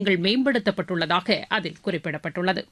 மேம்படுத்தப்பட்டுள்ளதாக அதில் குறிப்பிடப்பட்டுள்ளது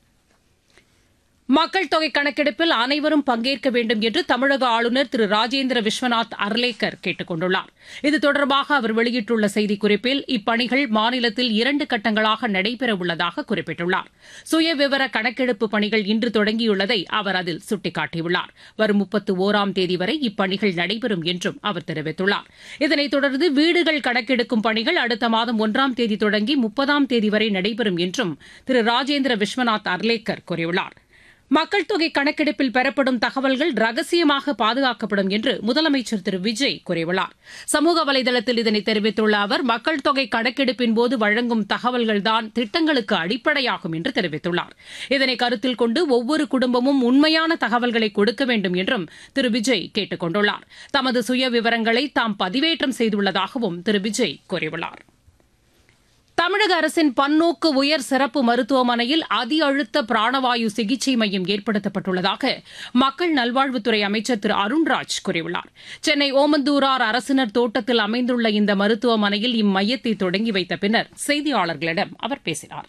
மக்கள் தொகை கணக்கெடுப்பில் அனைவரும் பங்கேற்க வேண்டும் என்று தமிழக ஆளுநர் திரு ராஜேந்திர விஸ்வநாத் அர்லேக்கர் கேட்டுக் கொண்டுள்ளார் இது தொடர்பாக அவர் வெளியிட்டுள்ள செய்திக்குறிப்பில் இப்பணிகள் மாநிலத்தில் இரண்டு கட்டங்களாக நடைபெறவுள்ளதாக குறிப்பிட்டுள்ளார் சுயவிவர கணக்கெடுப்பு பணிகள் இன்று தொடங்கியுள்ளதை அவர் அதில் சுட்டிக்காட்டியுள்ளார் வரும் முப்பத்து ஒராம் தேதி வரை இப்பணிகள் நடைபெறும் என்றும் அவர் தெரிவித்துள்ளார் இதனைத் தொடர்ந்து வீடுகள் கணக்கெடுக்கும் பணிகள் அடுத்த மாதம் ஒன்றாம் தேதி தொடங்கி முப்பதாம் தேதி வரை நடைபெறும் என்றும் திரு ராஜேந்திர விஸ்வநாத் அர்லேக்கர் கூறியுள்ளார் மக்கள் தொகை கணக்கெடுப்பில் பெறப்படும் தகவல்கள் ரகசியமாக பாதுகாக்கப்படும் என்று முதலமைச்சர் திரு விஜய் கூறியுள்ளார் சமூக வலைதளத்தில் இதனை தெரிவித்துள்ள அவர் மக்கள் தொகை கணக்கெடுப்பின் போது வழங்கும் தகவல்கள்தான் திட்டங்களுக்கு அடிப்படையாகும் என்று தெரிவித்துள்ளார் இதனை கருத்தில் கொண்டு ஒவ்வொரு குடும்பமும் உண்மையான தகவல்களை கொடுக்க வேண்டும் என்றும் திரு விஜய் கேட்டுக் கொண்டுள்ளார் தமது சுய விவரங்களை தாம் பதிவேற்றம் செய்துள்ளதாகவும் திரு விஜய் கூறியுள்ளார் தமிழக அரசின் பன்னோக்கு உயர் சிறப்பு மருத்துவமனையில் அதி அழுத்த பிராணவாயு சிகிச்சை மையம் ஏற்படுத்தப்பட்டுள்ளதாக மக்கள் நல்வாழ்வுத்துறை அமைச்சர் திரு அருண்ராஜ் கூறியுள்ளார் சென்னை ஓமந்தூரார் அரசினர் தோட்டத்தில் அமைந்துள்ள இந்த மருத்துவமனையில் இம்மையத்தை தொடங்கி வைத்த பின்னர் செய்தியாளர்களிடம் அவர் பேசினார்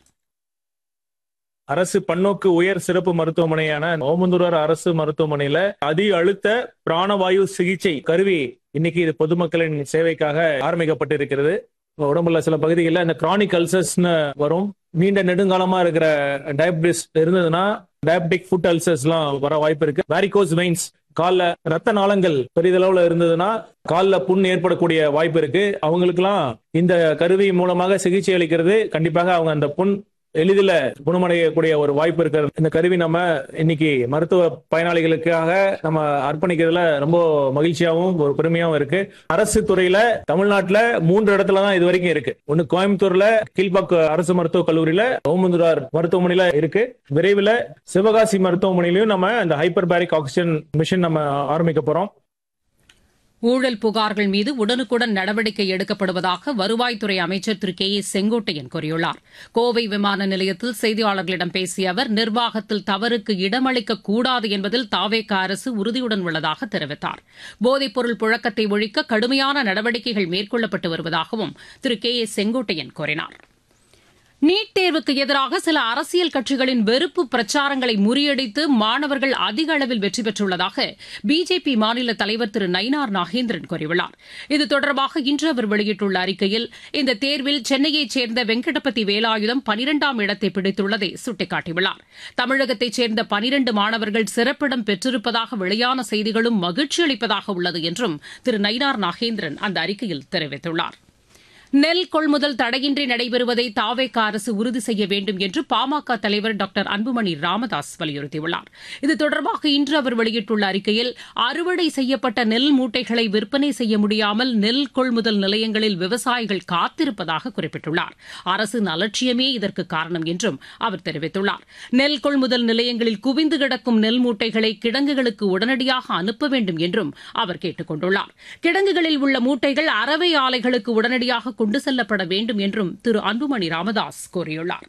அரசு பன்னோக்கு உயர் சிறப்பு மருத்துவமனையான ஓமந்தூரார் அரசு மருத்துவமனையில அதி அழுத்த பிராணவாயு சிகிச்சை கருவி இன்னைக்கு இது பொதுமக்களின் சேவைக்காக ஆரம்பிக்கப்பட்டிருக்கிறது உடம்புல சில பகுதிகளில் இந்த கிரானிக் அல்சர்ஸ்னு வரும் நீண்ட நெடுங்காலமா இருக்கிற டயபிட்டிஸ் இருந்ததுன்னா டயபெட்டிக் ஃபுட் அல்சர்ஸ்லாம் வர வாய்ப்பு இருக்கு வேரிகோஸ் வெயின்ஸ் கால்ல ரத்த நாளங்கள் பெரிதளவுல இருந்ததுன்னா கால்ல புண் ஏற்படக்கூடிய வாய்ப்பு இருக்கு அவங்களுக்குலாம் இந்த கருவி மூலமாக சிகிச்சை அளிக்கிறது கண்டிப்பாக அவங்க அந்த புண் எளிதில் குணமடையக்கூடிய ஒரு வாய்ப்பு இருக்கிறது இந்த கருவி நம்ம இன்னைக்கு மருத்துவ பயனாளிகளுக்காக நம்ம அர்ப்பணிக்கிறதுல ரொம்ப மகிழ்ச்சியாகவும் ஒரு பெருமையாகவும் இருக்கு அரசு துறையில தமிழ்நாட்டுல மூன்று இடத்துல தான் இது வரைக்கும் இருக்கு ஒன்னு கோயம்புத்தூர்ல கீழ்பாக்கு அரசு மருத்துவக் கல்லூரியில ஓமந்துரார் மருத்துவமனையில இருக்கு விரைவில் சிவகாசி மருத்துவமனையிலையும் நம்ம இந்த ஹைப்பர் பேரிக் ஆக்சிஜன் மிஷின் நம்ம ஆரம்பிக்க போறோம் ஊழல் புகார்கள் மீது உடனுக்குடன் நடவடிக்கை எடுக்கப்படுவதாக வருவாய்த்துறை அமைச்சர் திரு கே ஏ செங்கோட்டையன் கூறியுள்ளார் கோவை விமான நிலையத்தில் செய்தியாளர்களிடம் பேசிய அவர் நிர்வாகத்தில் தவறுக்கு இடமளிக்க கூடாது என்பதில் தாவேக அரசு உறுதியுடன் உள்ளதாக தெரிவித்தார் போதைப்பொருள் புழக்கத்தை ஒழிக்க கடுமையான நடவடிக்கைகள் மேற்கொள்ளப்பட்டு வருவதாகவும் திரு கே ஏ செங்கோட்டையன் கூறினார் நீட் தேர்வுக்கு எதிராக சில அரசியல் கட்சிகளின் வெறுப்பு பிரச்சாரங்களை முறியடித்து மாணவர்கள் அதிக அளவில் வெற்றி பெற்றுள்ளதாக பிஜேபி மாநில தலைவர் திரு நயினார் நாகேந்திரன் கூறியுள்ளார் இது தொடர்பாக இன்று அவர் வெளியிட்டுள்ள அறிக்கையில் இந்த தேர்வில் சென்னையைச் சேர்ந்த வெங்கடபதி வேலாயுதம் பனிரெண்டாம் இடத்தை பிடித்துள்ளதை சுட்டிக்காட்டியுள்ளார் தமிழகத்தைச் சேர்ந்த பனிரண்டு மாணவர்கள் சிறப்பிடம் பெற்றிருப்பதாக வெளியான செய்திகளும் மகிழ்ச்சி அளிப்பதாக உள்ளது என்றும் திரு நயினார் நாகேந்திரன் அந்த அறிக்கையில் தெரிவித்துள்ளார் நெல் கொள்முதல் தடையின்றி நடைபெறுவதை தாவேக அரசு உறுதி செய்ய வேண்டும் என்று பாமக தலைவர் டாக்டர் அன்புமணி ராமதாஸ் வலியுறுத்தியுள்ளார் இது தொடர்பாக இன்று அவர் வெளியிட்டுள்ள அறிக்கையில் அறுவடை செய்யப்பட்ட நெல் மூட்டைகளை விற்பனை செய்ய முடியாமல் நெல் கொள்முதல் நிலையங்களில் விவசாயிகள் காத்திருப்பதாக குறிப்பிட்டுள்ளார் அரசின் அலட்சியமே இதற்கு காரணம் என்றும் அவர் தெரிவித்துள்ளார் நெல் கொள்முதல் நிலையங்களில் குவிந்து கிடக்கும் நெல் மூட்டைகளை கிடங்குகளுக்கு உடனடியாக அனுப்ப வேண்டும் என்றும் அவர் கேட்டுக் கொண்டுள்ளார் கிடங்குகளில் உள்ள மூட்டைகள் அறவை ஆலைகளுக்கு உடனடியாக கொண்டு செல்லப்பட வேண்டும் என்றும் திரு அன்புமணி ராமதாஸ் கூறியுள்ளார்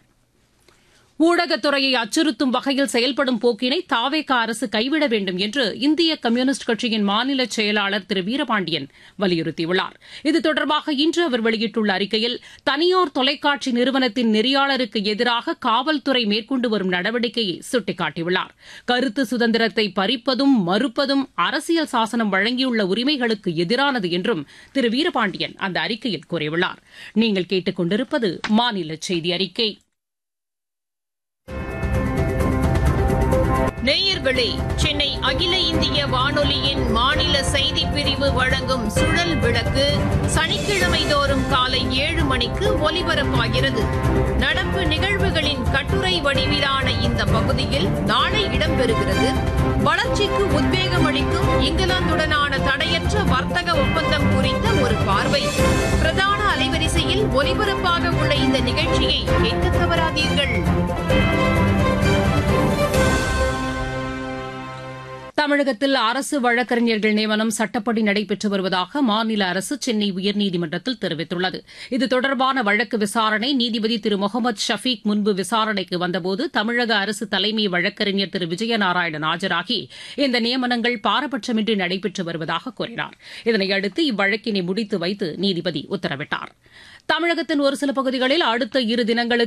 ஊடகத்துறையை அச்சுறுத்தும் வகையில் செயல்படும் போக்கினை தாவேக அரசு கைவிட வேண்டும் என்று இந்திய கம்யூனிஸ்ட் கட்சியின் மாநில செயலாளர் திரு வீரபாண்டியன் வலியுறுத்தியுள்ளார் இது தொடர்பாக இன்று அவர் வெளியிட்டுள்ள அறிக்கையில் தனியார் தொலைக்காட்சி நிறுவனத்தின் நெறியாளருக்கு எதிராக காவல்துறை மேற்கொண்டு வரும் நடவடிக்கையை சுட்டிக்காட்டியுள்ளார் கருத்து சுதந்திரத்தை பறிப்பதும் மறுப்பதும் அரசியல் சாசனம் வழங்கியுள்ள உரிமைகளுக்கு எதிரானது என்றும் திரு வீரபாண்டியன் அந்த அறிக்கையில் கூறியுள்ளார் நீங்கள் கேட்டுக் கொண்டிருப்பது மாநில செய்தி அறிக்கை நேயர்களே சென்னை அகில இந்திய வானொலியின் மாநில செய்தி பிரிவு வழங்கும் சுழல் விளக்கு சனிக்கிழமை தோறும் காலை ஏழு மணிக்கு ஒலிபரப்பாகிறது நடப்பு நிகழ்வுகளின் கட்டுரை வடிவிலான இந்த பகுதியில் நாளை இடம்பெறுகிறது வளர்ச்சிக்கு உத்வேகம் அளிக்கும் இங்கிலாந்துடனான தடையற்ற வர்த்தக ஒப்பந்தம் குறித்த ஒரு பார்வை பிரதான அலைவரிசையில் ஒலிபரப்பாக உள்ள இந்த நிகழ்ச்சியை கேட்க தவறாதீர்கள் தமிழகத்தில் அரசு வழக்கறிஞர்கள் நியமனம் சட்டப்படி நடைபெற்று வருவதாக மாநில அரசு சென்னை உயர்நீதிமன்றத்தில் தெரிவித்துள்ளது இது தொடர்பான வழக்கு விசாரணை நீதிபதி திரு முகமது ஷபீக் முன்பு விசாரணைக்கு வந்தபோது தமிழக அரசு தலைமை வழக்கறிஞர் திரு விஜயநாராயணன் ஆஜராகி இந்த நியமனங்கள் பாரபட்சமின்றி நடைபெற்று வருவதாக கூறினார் இதனையடுத்து இவ்வழக்கினை முடித்து வைத்து நீதிபதி உத்தரவிட்டார் தமிழகத்தின் ஒரு சில பகுதிகளில் அடுத்த இரு தினங்களுக்கு